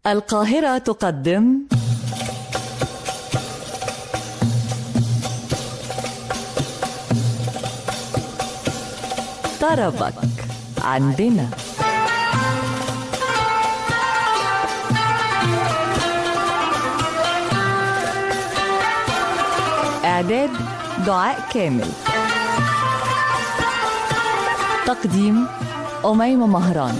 القاهرة تقدم طربك عندنا إعداد دعاء كامل تقديم أميمة مهران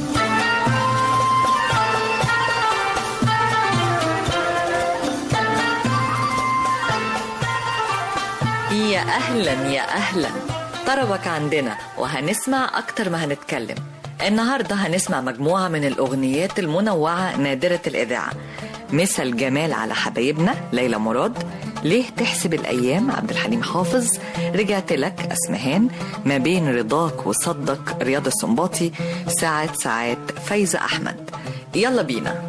يا أهلا يا أهلا طربك عندنا وهنسمع أكتر ما هنتكلم النهاردة هنسمع مجموعة من الأغنيات المنوعة نادرة الإذاعة مثل جمال على حبايبنا ليلى مراد ليه تحسب الأيام عبد الحليم حافظ رجعت لك أسمهان ما بين رضاك وصدك رياض السنباطي ساعات ساعات فايزة أحمد يلا بينا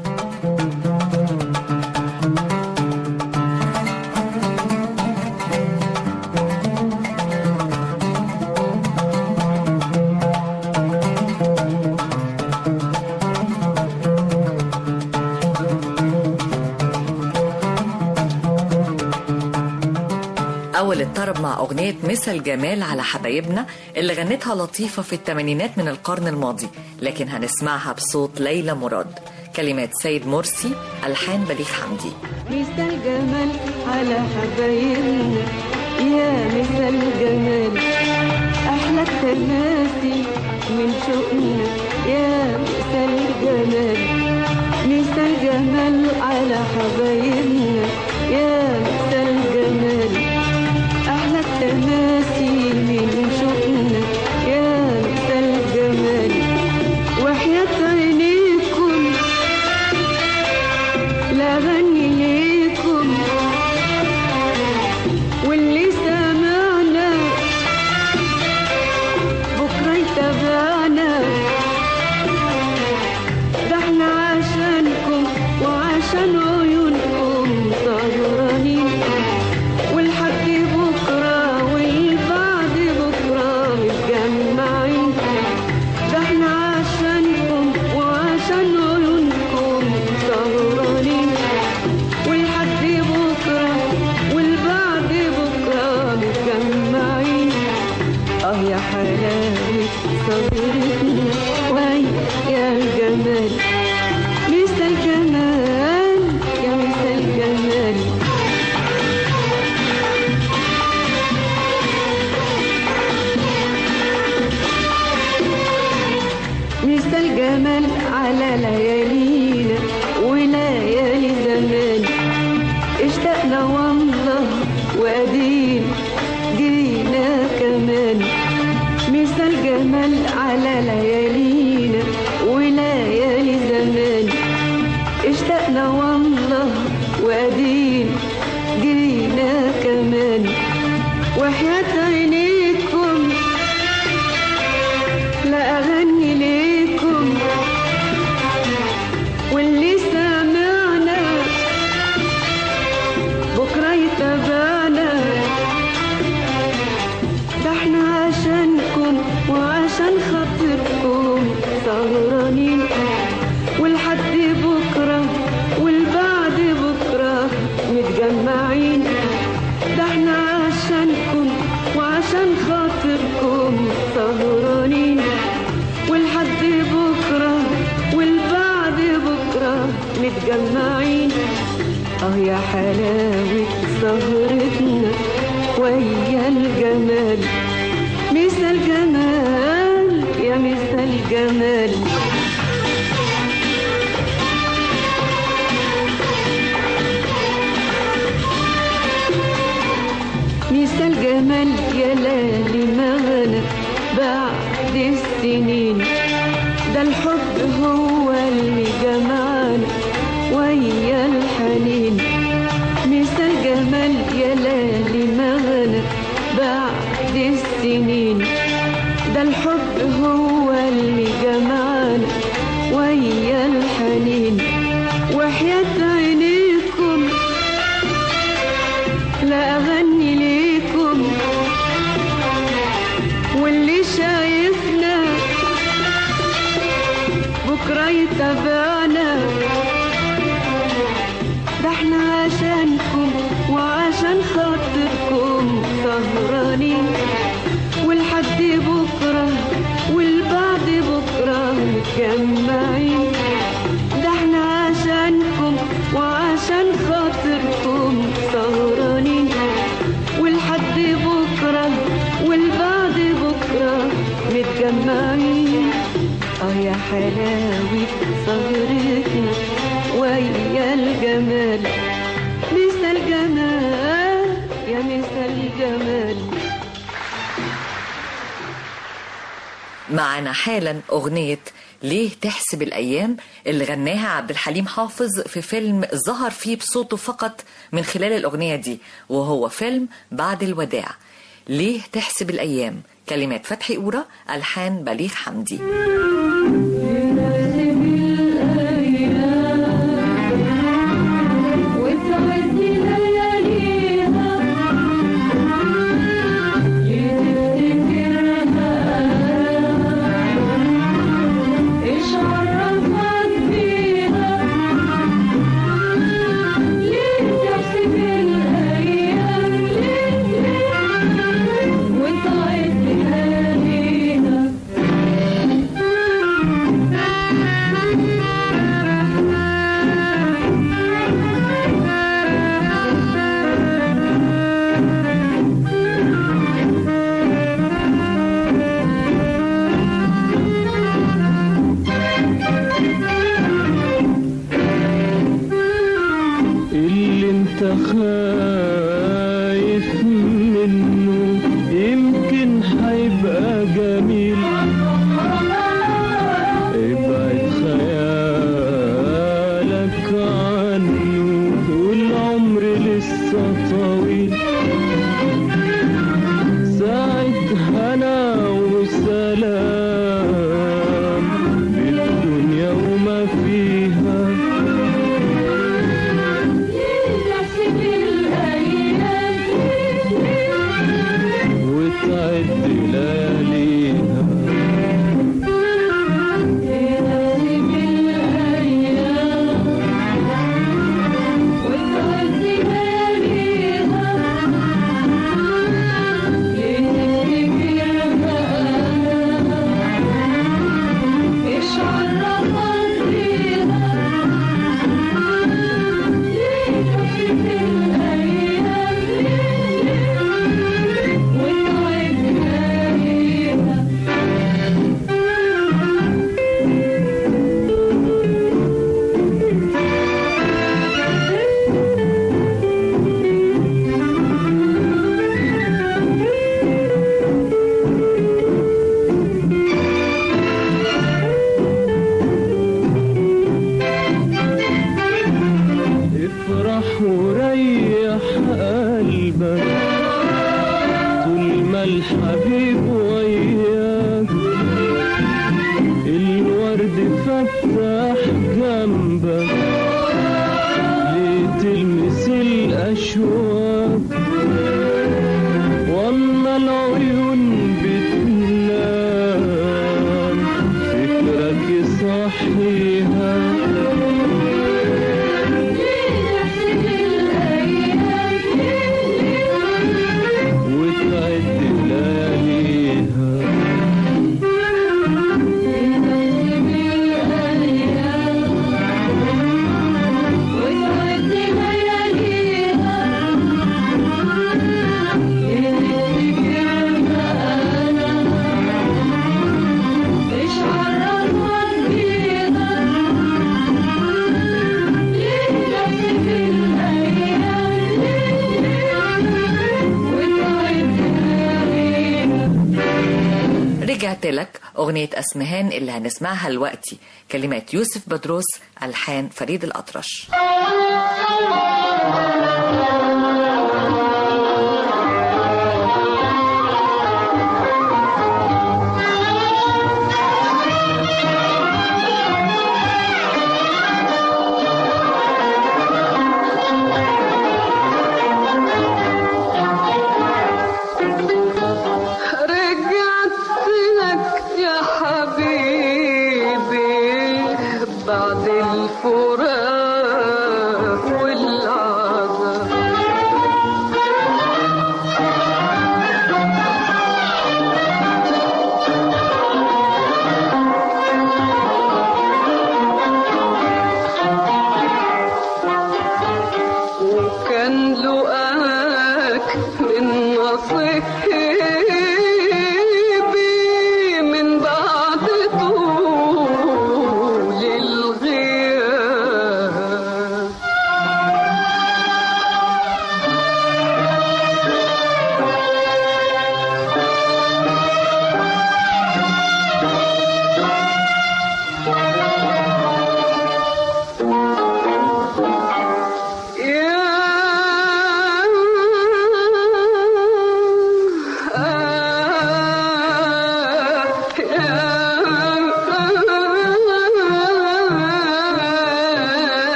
أول الطرب مع أغنية مثل جمال على حبايبنا اللي غنتها لطيفة في الثمانينات من القرن الماضي لكن هنسمعها بصوت ليلى مراد كلمات سيد مرسي ألحان بليغ حمدي مثل جمال على حبايبنا يا مثل جمال أحلى التماسي من شوقنا يا مثل جمال مثل جمال على حبايبنا يا مثل جمال أحلى التماسي من شوقنا يا مثل جمال وحياة عينيكم لا غني ليكم واللي سمعنا بكرة يتابعنا ده احنا عشانكم وعشان عيونكم طيرانين والحق بكرة والبعد بكرة متجمعين ده احنا عشانكم وعشان عيونكم سهرانين والحد بكرة والبعد بكرة متجمعين اه يا حلاوة صبرتنا وي يا الجمال مثل الجمال يا مثل الجمال مثل جمال على ليالينا وليالي زمان اشتقنا والله وادين جينا كمان مثل جمال على ليالينا وليالي زمان اشتقنا والله وادين جينا كمان وحياة عينيكم لا أغني ليكم واللي سمعنا بكرة يتابعنا ده احنا عشانكم وعشان خاطركم سهرانين والحد بكرة والبعد بكرة متجمعين ده احنا عشانكم وعشان خاطركم سهرانين والحد بكرة والبعد بكرة متجمعين اه يا حلاوة سهرتنا ويا الجمال مثل جمال يا مثل جمال مثل جمال يا لالي مغنى بعد السنين ده الحب هو اللي جمعنا ويا الحنين مثل جمال يا لالي مغنى بعد السنين ده الحب هو اللي جمعنا ويا الحنين وحياة عينيكم لا أغني ليكم واللي شايفنا بكرة يتابعنا سهرانين ولحد بكرة والبعد بكرة متجمعين ده احنا عشانكم وعشان خاطركم سهرانين ولحد بكرة والبعد بكرة متجمعين اه يا حلاوة سهرتنا ويا الجمال مثل الجمال يا مثل الجمال معنا حالا أغنية ليه تحسب الأيام اللي غناها عبد الحليم حافظ في فيلم ظهر فيه بصوته فقط من خلال الأغنية دي وهو فيلم بعد الوداع ليه تحسب الأيام كلمات فتحي أورا ألحان بليغ حمدي وانت عايز تهانينا اللي انت خايف منه يمكن هيبقى جميل ابعد خيالك عنه والعمر لسه طويل ساعة هنا وسلام بالدنيا وما فيها وتعد لياليها افرح وريح قلبك طول ما الحبيب وياك الورد فتح جنبك ليه تلمس الأشواك واما العيون بتنام فكرك صحيها وتعد لياليها رجعت لك أغنية أسمهان اللي هنسمعها دلوقتي كلمات يوسف بدروس ألحان فريد الأطرش رجعت لك يا حبيبي بعد الفراق والعذاب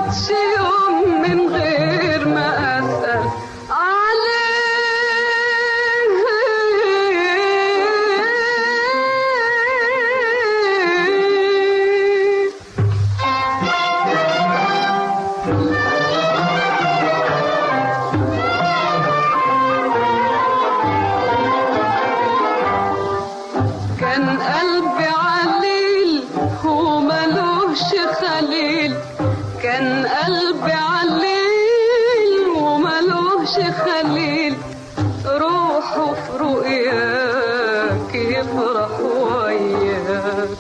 فاتش يوم من غير ما أسأل عليه كان قلبي عليل وملوش خليل كان قلبي عليل وملوش خليل روحه في رؤياك يفرح وياك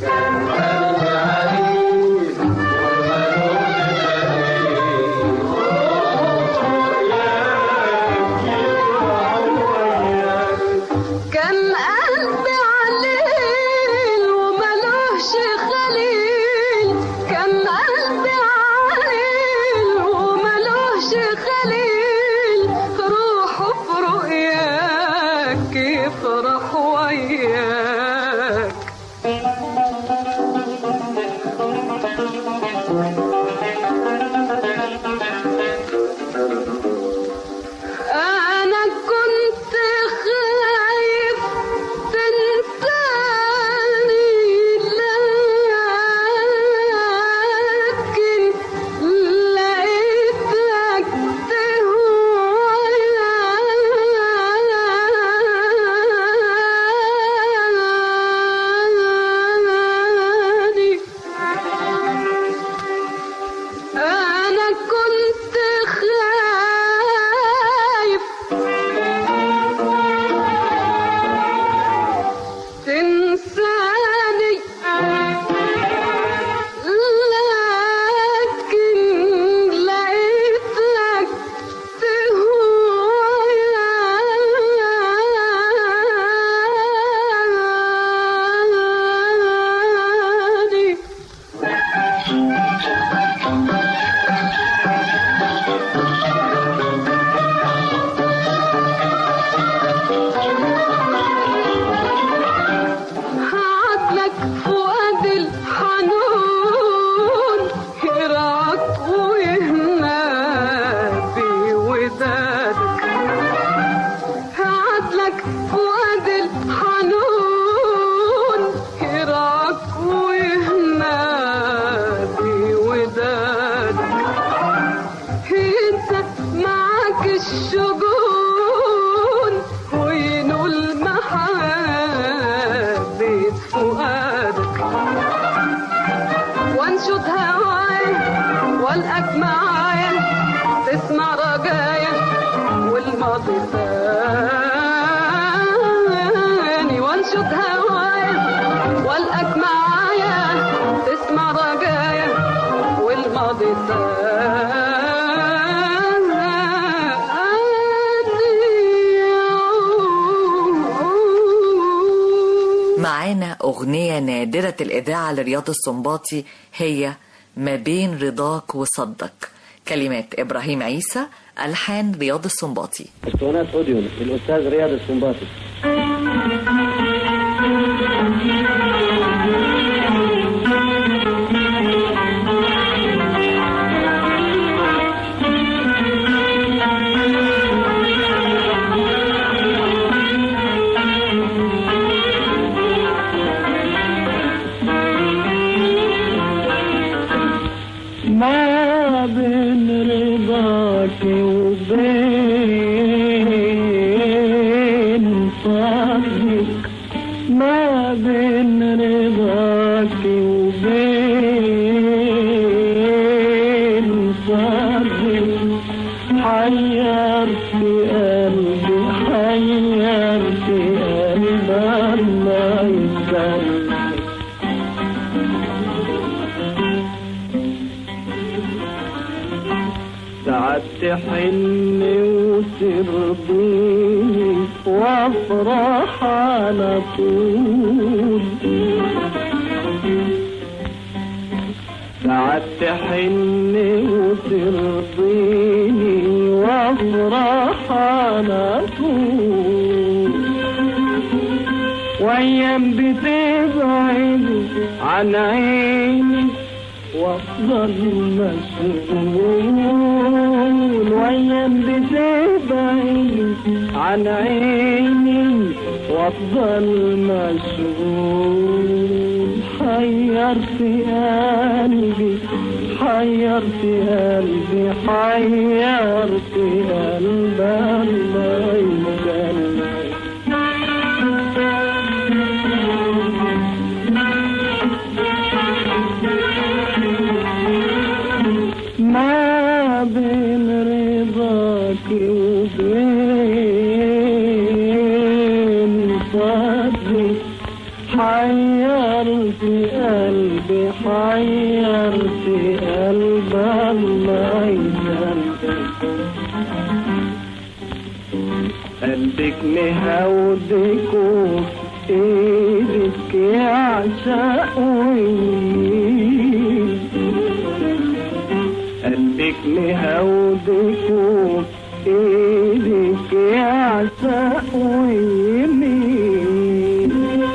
كان قلبي عليل وملوش خليل كان قلبي عليل وملوش خليل روحه في رؤياك يفرح وياك أنا كنت خايف تنساني لكن لقيتك تهواني أنا كنت خايف تنساني لكن لقيتك تهواني هعدلك فؤاد الحنون يرعاك ويهنى بودادك هعدلك فؤاد الحنون يرعاك ويهنى بودادك ينسى معاك الشجون وينول محبة فؤادك وانشد هوايا والقاك معايا تسمع رجايا والماضي ثاني وانشد هوايا والقاك معايا تسمع رجايا والماضي ثاني معانا أغنية نادرة الإذاعة لرياض السنباطي هي ما بين رضاك وصدك كلمات إبراهيم عيسى ألحان رياض السنباطي اسطوانات اوديو للاستاذ رياض السنباطي ما بين رضاك وبين صدرك ما بين رضاك وبين صدرك حيرت قلبي حيرت قلبي الله يسلمك ساعات تحن وترضيني وافرح على طول ساعات تحن وترضيني وافرح على طول وايام بتبعد عن عيني وافضل مسؤول وايام بتبعد عن عيني وافضل مسؤول حيرت قلبي حيرت قلبي حيرت قلبي الله يسلمك ما بين رضاك وبين صدري حيرت قلبي حيرت قلبي الله يسلمك قلبك مهودك وفي ايدك يعشق ويميل قلبك مهودك وفي ايدك يعشق ويميل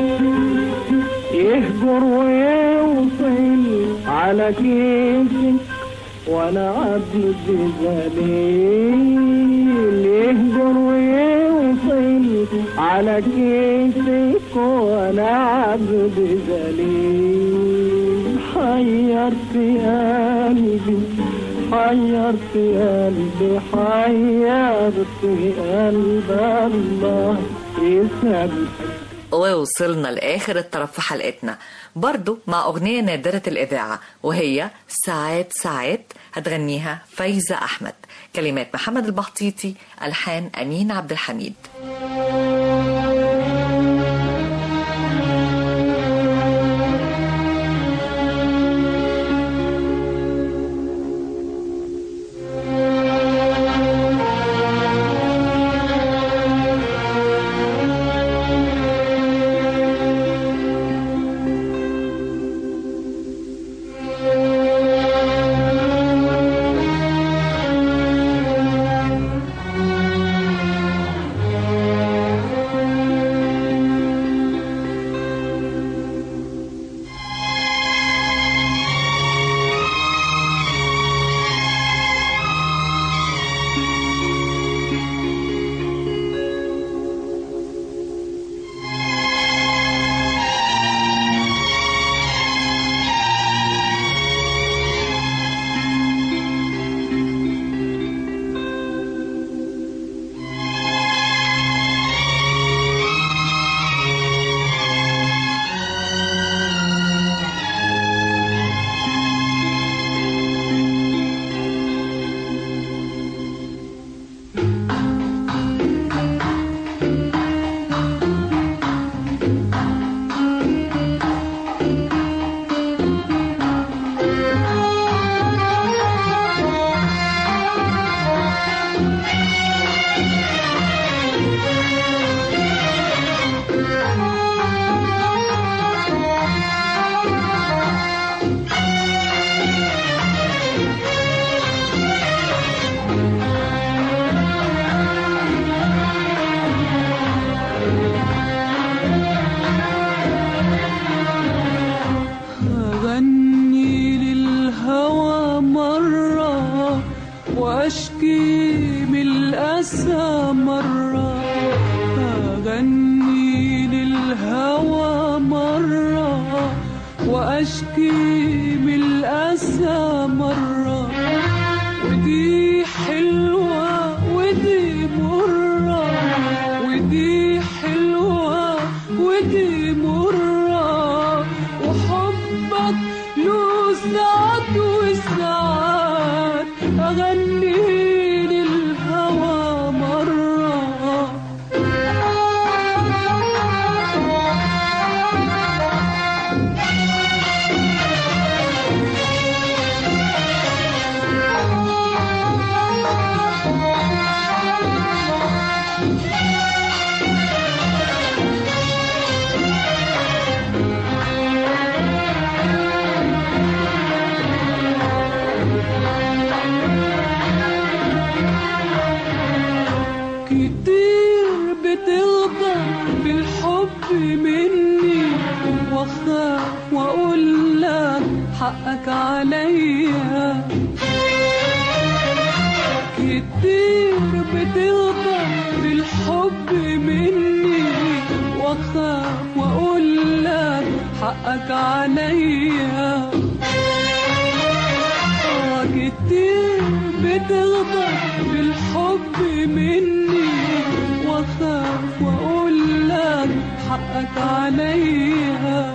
يهجر ويوصل على كيفك وانا عبد ذليل يهجر ويوصل على كيفك وانا عبد ذليل حيرت قلبي حيرت قلبي حيرت قلبي الله يسامحك ووصلنا لآخر الطرف في حلقتنا برضو مع أغنية نادرة الإذاعة وهي ساعات ساعات هتغنيها فايزة أحمد كلمات محمد البحطيطي ألحان أمين عبد الحميد أغني للهوى مرة وأشكي من الأسى مرة أغني للهوى مرة وأشكي من الأسى مرة ودي حلوة ودي مرة ودي حلوة ودي مرة وحبك له ساعات وساعات أغني للهوى مرة كتير بتغضب بالحب مني واخاف واقول لك حقك عليا كتير بتغضب بالحب مني واخاف واقول لك حقك عليا آه، كتير بتغضب بالحب مني واخاف واقول لك حقك عليا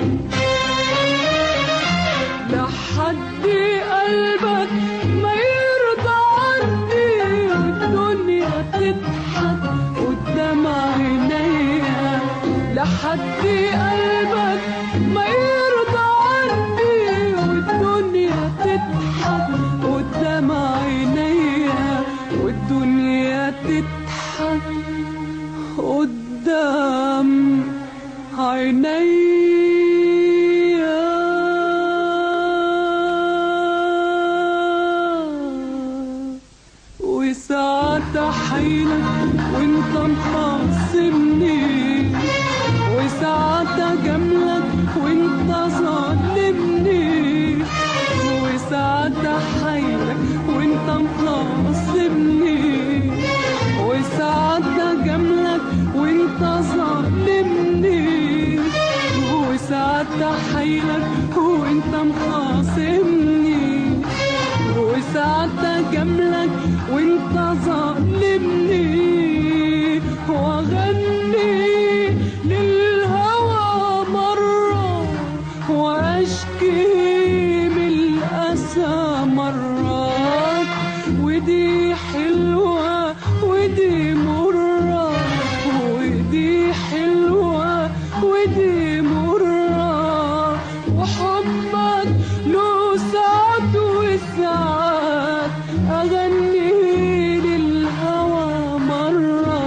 لحد قلبك ما يرضى عني والدنيا تضحك قدام عينيا لحد قلبك ما يرضى عني والدنيا تضحك قدام عينيا والدنيا تضحك قدام عينيا وساعات احيلك وانت مخاصمني وساعات اجاملك وانت ظالمني وساعات احيلك وانت مخاصمني وساعات اجاملك وانت ظالمني وساعات احيلك وانت مخاصمني وساعات اجاملك وانت ظالمني واغني للهوى مرة واشكي من الاسى مرات ودي حلوة ودي مرة ودي حلوة ودي مرة وحبك له ساعات وساعات أغني للهوى مرة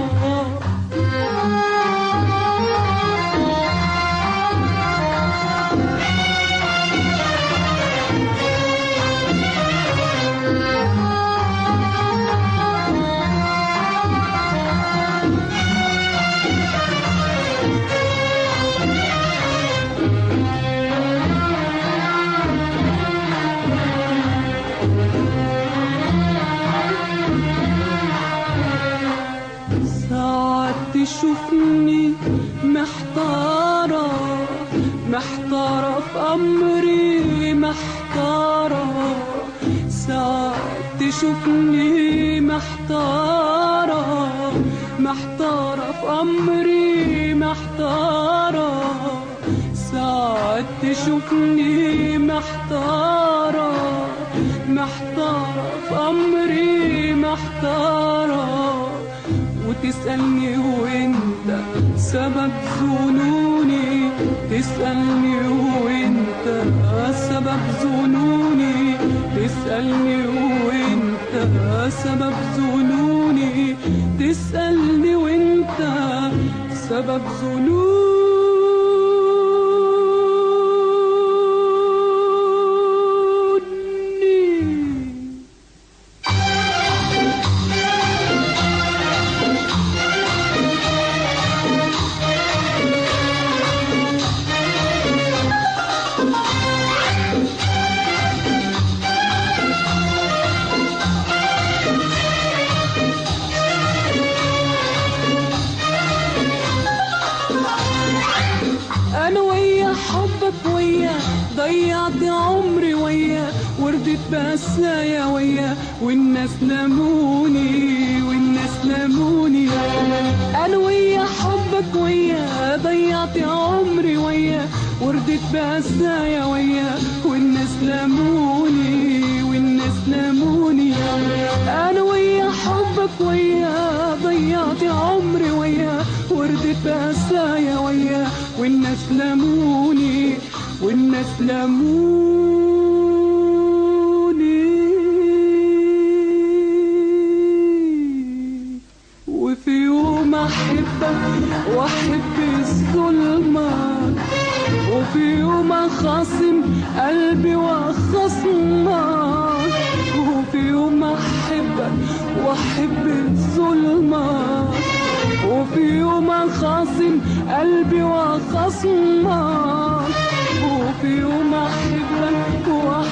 ساعات تشوفني محتارة محتارة في أمري محتارة ساعات تشوفني محتارة محتارة في أمري محتارة ساعات تشوفني محتارة محتارة في أمري محتارة وتسألني وانت سبب ظنوني تسألني وانت سبب ظنوني تسألني وانت سبب ظنوني تسألني وانت سبب ظنوني انا ويا حبك ويا ضيعت عمري ويا وردت بسايا ويا والناس لموني والناس لموني انا ويا حبك ويا ضيعت عمري ويا وردت بسايا ويا والناس لموني والناس لموني انا ويا حبك ويا ضيعت عمري ويا وردت بسايا ويا والناس لموني والناس لموني وفي يوم احبك واحب الظلمة وفي يوم اخاصم قلبي واخصمك وفي يوم احبك واحب الظلمة وفي يوم اخاصم قلبي واخصمك وفي يوم احبك واحب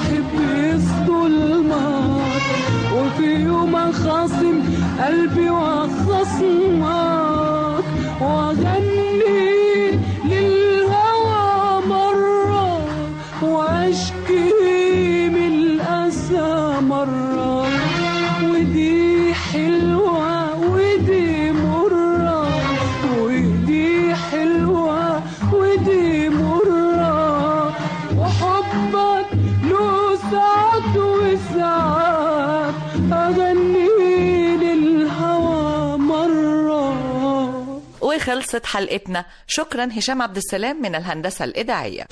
خلصت حلقتنا شكرا هشام عبد السلام من الهندسة الإذاعية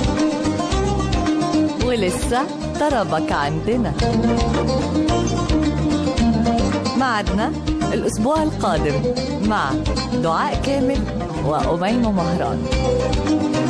ولسه طربك عندنا معدنا الأسبوع القادم مع دعاء كامل وأميمة مهران